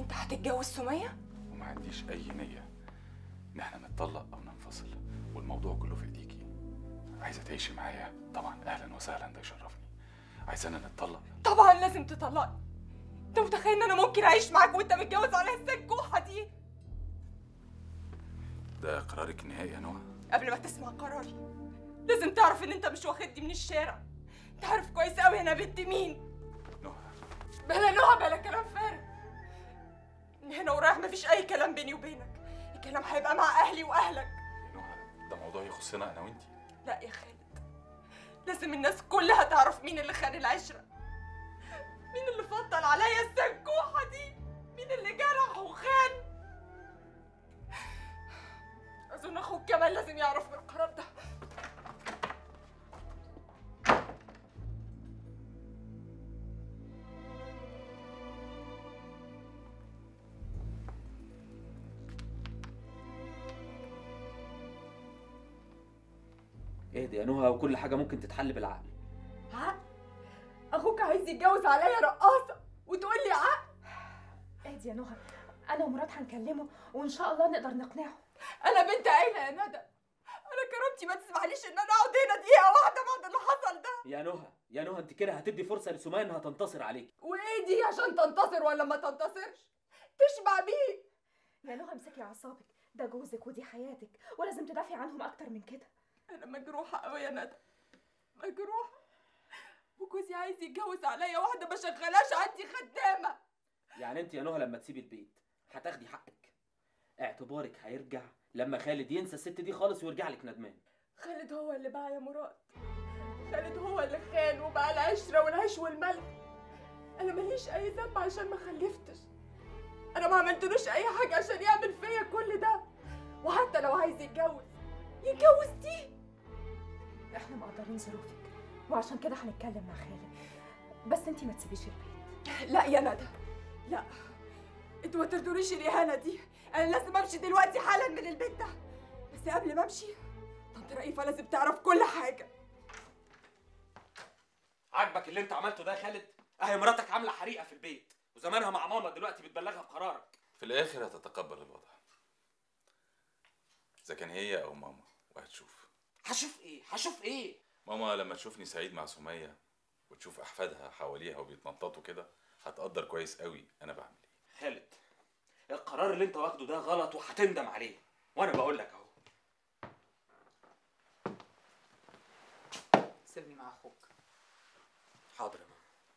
انت هتتجوز سميه وما عنديش اي نيه ان احنا نتطلق او ننفصل والموضوع كله في ايديكي عايزه تعيشي معايا طبعا اهلا وسهلا ده يشرفني عايزانا نتطلق طبعا لازم تطلقني انت متخيل ان انا ممكن اعيش معاك وانت متجوز على السنكوحه دي ده قرارك النهائي يا نهى قبل ما تسمع قراري لازم تعرف ان انت مش واخدني من الشارع انت عارف كويس قوي انا بنت مين نهى بلا نوع بلا كلام فارغ من هنا ورايح مفيش اي كلام بيني وبينك الكلام هيبقى مع اهلي واهلك يا نهى ده موضوع يخصنا انا وانتي لا يا خالد لازم الناس كلها تعرف مين اللي خان العشرة مين اللي فضل عليا السنكوحة دي مين اللي جرح وخان أظن أخوك كمان لازم يعرف بالقرار ده اهدي يا نهى وكل حاجه ممكن تتحل بالعقل عقل أخوك عايز يتجوز عليا رقاصة وتقول لي عقل اهدي يا نهى انا ومراد هنكلمه وان شاء الله نقدر نقنعه أنا بنت عيلة يا ندى أنا كرامتي ما تسمحليش إن أنا أقعد هنا دقيقة واحدة بعد اللي حصل ده يا نهى يا نهى انت كده هتدي فرصه لسمية انها تنتصر عليك وايه دي عشان تنتصر ولا ما تنتصرش تشبع بيه يا نهى امسكي اعصابك ده جوزك ودي حياتك ولازم تدافعي عنهم اكتر من كده انا مجروحه قوي يا ندى مجروحه وجوزي عايز يتجوز عليا واحده ما شغلاش عندي خدامه يعني انت يا نهى لما تسيبي البيت هتاخدي حقك اعتبارك هيرجع لما خالد ينسى الست دي خالص ويرجع لك ندمان خالد هو اللي باع يا مراد خالد هو اللي خان وبقى العشره والعيش والملح انا ماليش اي ذنب عشان ما خلفتش انا ما عملتلوش اي حاجه عشان يعمل فيا كل ده وحتى لو عايز يتجوز يتجوز دي احنا مقدرين ظروفك وعشان كده هنتكلم مع خالد بس انتي ما تسيبيش البيت لا يا ندى لا انتوا ما تردونيش الاهانه دي انا لازم امشي دلوقتي حالا من البيت ده بس قبل ما امشي طنط رئيفه لازم تعرف كل حاجه عاجبك اللي انت عملته ده يا خالد اهي مراتك عامله حريقه في البيت وزمانها مع ماما دلوقتي بتبلغها بقرارك في الاخر هتتقبل الوضع اذا كان هي او ماما وهتشوف هشوف ايه هشوف ايه ماما لما تشوفني سعيد مع سمية وتشوف احفادها حواليها وبيتنططوا كده هتقدر كويس قوي انا بعمل ايه خالد القرار اللي انت واخده ده غلط وهتندم عليه وانا بقول لك اهو سيبني مع اخوك حاضر يا ماما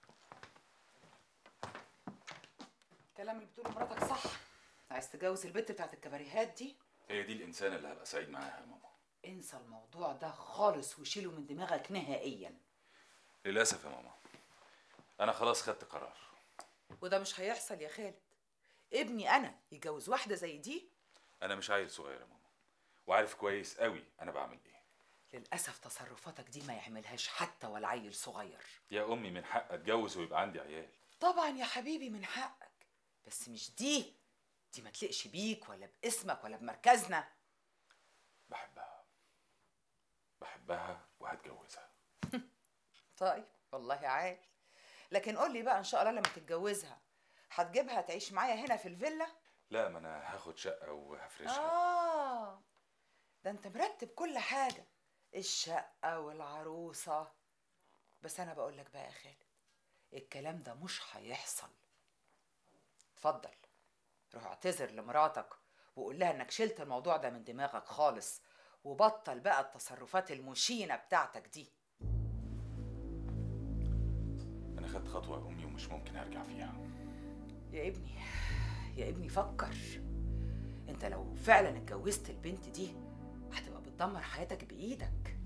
الكلام اللي بتقوله مراتك صح عايز تتجوز البت بتاعت الكباريهات دي هي دي الانسانه اللي هبقى سعيد معاها يا ماما انسى الموضوع ده خالص وشيله من دماغك نهائيا للاسف يا ماما انا خلاص خدت قرار وده مش هيحصل يا خالد ابني انا يتجوز واحده زي دي انا مش عيل صغير يا ماما وعارف كويس قوي انا بعمل ايه للاسف تصرفاتك دي ما يعملهاش حتى ولا عيل صغير يا امي من حق اتجوز ويبقى عندي عيال طبعا يا حبيبي من حقك بس مش دي دي ما تلقش بيك ولا باسمك ولا بمركزنا بحبها بحبها وهتجوزها طيب والله عال لكن قول لي بقى ان شاء الله لما تتجوزها هتجيبها تعيش معايا هنا في الفيلا لا ما انا هاخد شقه وهفرشها اه ده انت مرتب كل حاجه الشقه والعروسه بس انا بقول لك بقى يا خالد الكلام ده مش هيحصل اتفضل روح اعتذر لمراتك وقول لها انك شلت الموضوع ده من دماغك خالص وبطل بقى التصرفات المشينه بتاعتك دي انا خدت خطوه يا امي ومش ممكن ارجع فيها يا ابني يا ابني فكر انت لو فعلا اتجوزت البنت دي هتبقى بتدمر حياتك بايدك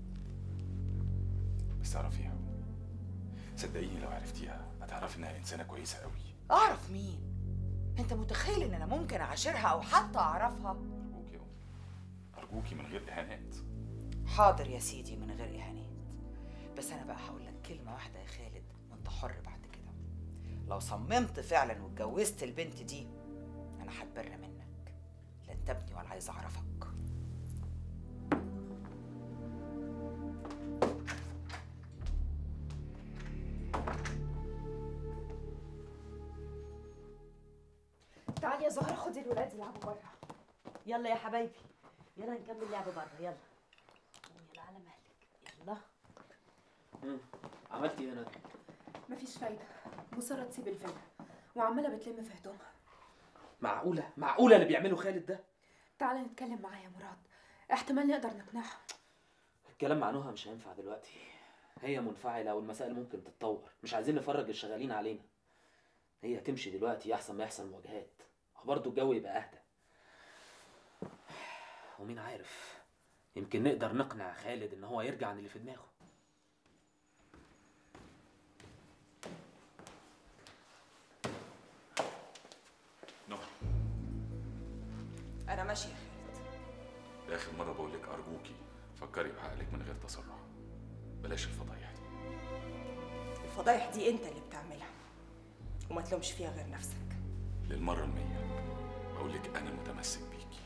بس تعرفيها صدقيني لو عرفتيها هتعرفي انها انسانه كويسه قوي اعرف مين انت متخيل ان انا ممكن اعاشرها او حتى اعرفها ارجوكي يا امي ارجوكي من غير اهانات حاضر يا سيدي من غير اهانات بس انا بقى هقول لك كلمه واحده يا خالد وانت حر بعد كده لو صممت فعلا واتجوزت البنت دي انا هتبرى منك لا انت ابني ولا عايز اعرفك تعالي يا زهره خدي الولاد يلعبوا بره يلا يا حبايبي يلا نكمل لعب بره يلا يلا على مهلك يلا مم. عملتي ايه انا مفيش فايده مصره تسيب الفيلا وعماله بتلم في هدومها معقوله معقوله اللي بيعمله خالد ده تعالى نتكلم معاها يا مراد احتمال نقدر نقنعها الكلام مع نهى مش هينفع دلوقتي هي منفعلة والمسائل ممكن تتطور مش عايزين نفرج الشغالين علينا هي تمشي دلوقتي أحسن ما يحصل مواجهات وبرضه الجو يبقى أهدى ومين عارف يمكن نقدر نقنع خالد إن هو يرجع عن اللي في دماغه نهى انا ماشيه يا خالد ده اخر مره بقول لك ارجوكي فكري بعقلك من غير تسرع بلاش الفضايح دي الفضايح دي انت اللي بتعملها وما تلومش فيها غير نفسك للمره المية بقول لك انا متمسك بيكي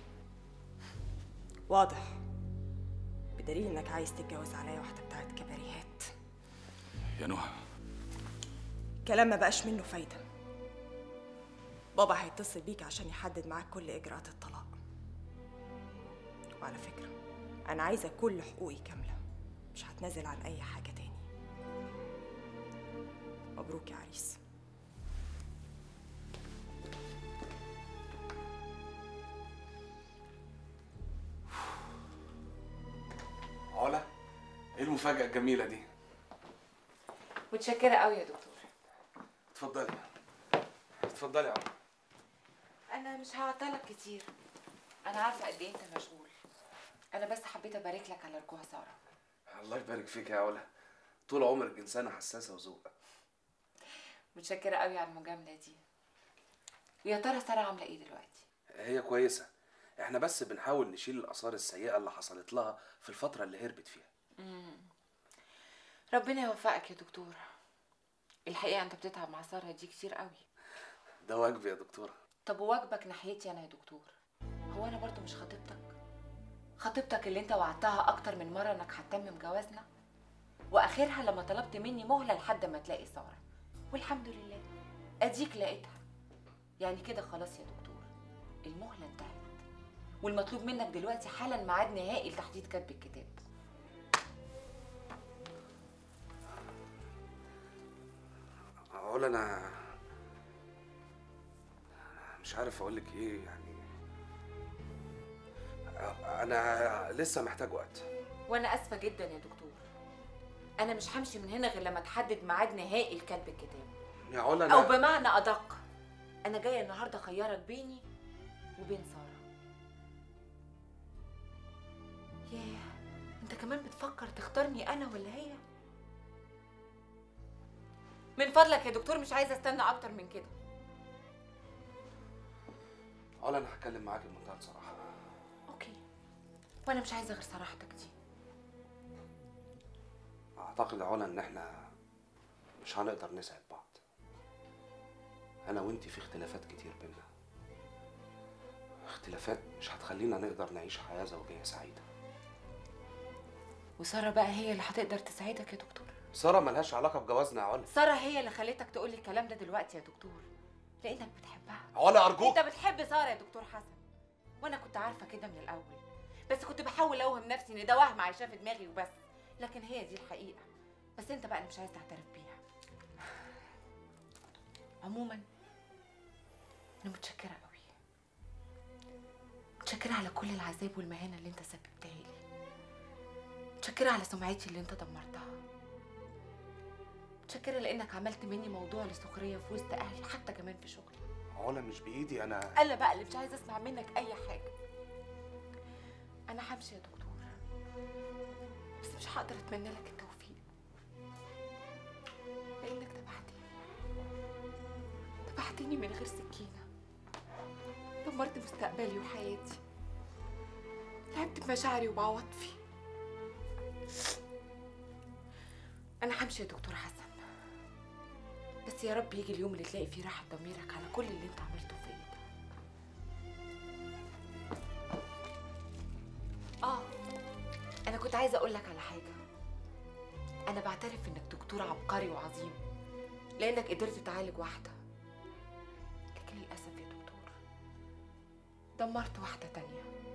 واضح بدليل انك عايز تتجوز عليا واحده بتاعت كباريهات يا نهى كلام ما بقاش منه فايده بابا هيتصل بيك عشان يحدد معاك كل اجراءات الطلاق وعلى فكره انا عايزه كل حقوقي كامله مش هتنازل عن اي حاجه تاني مبروك يا عريس علا ايه المفاجأة الجميلة دي؟ متشكرة قوي يا دكتور اتفضلي اتفضلي يا علا أنا مش هعطلك كتير أنا عارفة قد إيه أنت مشغول أنا بس حبيت أبارك لك على رجوع سارة الله يبارك فيك يا علا طول عمرك إنسانة حساسة وذوقة متشكرة قوي على المجاملة دي ويا ترى سارة عاملة إيه دلوقتي؟ هي كويسة احنا بس بنحاول نشيل الآثار السيئة اللي حصلت لها في الفترة اللي هربت فيها ربنا يوفقك يا دكتور الحقيقة أنت بتتعب مع سارة دي كتير قوي ده واجبي يا دكتورة طب وواجبك ناحيتي أنا يا دكتور هو أنا برضو مش خطيبتك خطيبتك اللي أنت وعدتها أكتر من مرة إنك هتتمم جوازنا وآخرها لما طلبت مني مهلة لحد ما تلاقي سارة والحمد لله أديك لقيتها يعني كده خلاص يا دكتور المهلة انتهت والمطلوب منك دلوقتي حالا ميعاد نهائي لتحديد كتب الكتاب علا أنا أنا مش عارف أقول لك إيه يعني أنا لسه محتاج وقت وانا اسفه جدا يا دكتور انا مش همشي من هنا غير لما تحدد ميعاد نهائي لكتب الكتاب يا علا او أنا بمعنى ادق انا جايه النهارده اخيرك بيني وبين ساره ياه انت كمان بتفكر تختارني انا ولا هي من فضلك يا دكتور مش عايزه استنى اكتر من كده علا أنا هتكلم معاك بمنتهى الصراحة اوكي وانا مش عايزه غير صراحتك دي أعتقد يا علا إن إحنا مش هنقدر نسعد بعض أنا وإنتي في اختلافات كتير بينا اختلافات مش هتخلينا نقدر نعيش حياة زوجية سعيدة وساره بقى هي اللي هتقدر تساعدك يا دكتور سارة ملهاش علاقة بجوازنا يا علا ساره هي اللي خلتك تقول لي الكلام ده دلوقتي يا دكتور لانك بتحبها علا أرجوك انت بتحب ساره يا دكتور حسن وانا كنت عارفه كده من الاول بس كنت بحاول اوهم نفسي ان ده وهم عايشاه في دماغي وبس لكن هي دي الحقيقه بس انت بقى اللي مش عايز تعترف بيها عموما انا متشكره قوي متشكره على كل العذاب والمهانه اللي انت سببتها لي متشكره على سمعتي اللي انت دمرتها متشكره لانك عملت مني موضوع للسخريه في وسط اهلي حتى كمان في شغلي علا مش بإيدي أنا انا بقى اللي مش عايزه اسمع منك اي حاجه انا همشي يا دكتور بس مش هقدر اتمنى لك التوفيق لانك ذبحتني ذبحتني من غير سكينه دمرت مستقبلي وحياتي لعبت بمشاعري وبعواطفي انا همشي يا دكتور حسن بس يا رب يجي اليوم اللي تلاقي فيه راحه ضميرك على كل اللي انت عملته فيا ده اه انا كنت عايزه اقول لك على حاجه انا بعترف انك دكتور عبقري وعظيم لانك قدرت تعالج واحده لكن للاسف يا دكتور ودمرت واحدة تانية